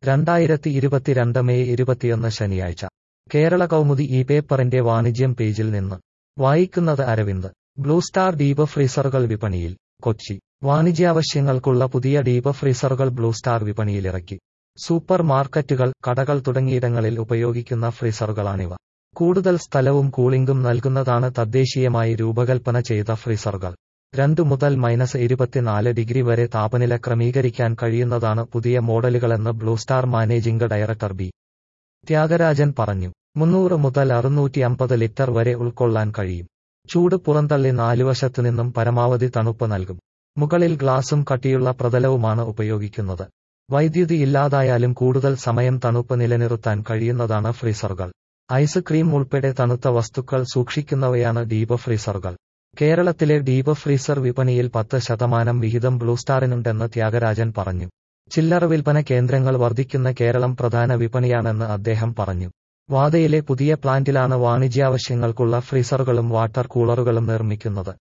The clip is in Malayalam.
രണ്ടായിരത്തി ഇരുപത്തിരണ്ട് മെയ് ഇരുപത്തിയൊന്ന് ശനിയാഴ്ച കേരള കൗമുദി ഈ പേപ്പറിന്റെ വാണിജ്യം പേജിൽ നിന്ന് വായിക്കുന്നത് അരവിന്ദ് ബ്ലൂ സ്റ്റാർ ഡീപ് ഫ്രീസറുകൾ വിപണിയിൽ കൊച്ചി വാണിജ്യാവശ്യങ്ങൾക്കുള്ള പുതിയ ഡീപ് ഫ്രീസറുകൾ ബ്ലൂ സ്റ്റാർ വിപണിയിലിറക്കി സൂപ്പർ മാർക്കറ്റുകൾ കടകൾ തുടങ്ങിയിടങ്ങളിൽ ഉപയോഗിക്കുന്ന ഫ്രീസറുകളാണിവ കൂടുതൽ സ്ഥലവും കൂളിംഗും നൽകുന്നതാണ് തദ്ദേശീയമായി രൂപകൽപ്പന ചെയ്ത ഫ്രീസറുകൾ രണ്ടു മുതൽ മൈനസ് ഇരുപത്തിനാല് ഡിഗ്രി വരെ താപനില ക്രമീകരിക്കാൻ കഴിയുന്നതാണ് പുതിയ മോഡലുകളെന്ന് Blue Star managing director B Thyagarajan പറഞ്ഞു മുന്നൂറ് മുതൽ അറുന്നൂറ്റി അമ്പത് ലിറ്റർ വരെ ഉൾക്കൊള്ളാൻ കഴിയും ചൂട് പുറന്തള്ളി നാലുവശത്തു നിന്നും പരമാവധി തണുപ്പ് നൽകും മുകളിൽ ഗ്ലാസും കട്ടിയുള്ള പ്രതലവുമാണ് ഉപയോഗിക്കുന്നത് വൈദ്യുതി ഇല്ലാതായാലും കൂടുതൽ സമയം തണുപ്പ് നിലനിർത്താൻ കഴിയുന്നതാണ് ഫ്രീസറുകൾ ഐസ്ക്രീം ഉൾപ്പെടെ തണുത്ത വസ്തുക്കൾ സൂക്ഷിക്കുന്നവയാണ് ഡീപ് ഫ്രീസറുകൾ കേരളത്തിലെ ഡീപ് ഫ്രീസർ വിപണിയിൽ പത്ത് ശതമാനം വിഹിതം ബ്ലൂ സ്റ്റാറിനുണ്ടെന്ന് ത്യാഗരാജൻ പറഞ്ഞു ചില്ലറ വിൽപ്പന കേന്ദ്രങ്ങൾ വർദ്ധിക്കുന്ന കേരളം പ്രധാന വിപണിയാണെന്ന് അദ്ദേഹം പറഞ്ഞു വാതയിലെ പുതിയ പ്ലാന്റിലാണ് വാണിജ്യാവശ്യങ്ങൾക്കുള്ള ഫ്രീസറുകളും വാട്ടർ കൂളറുകളും നിർമ്മിക്കുന്നത്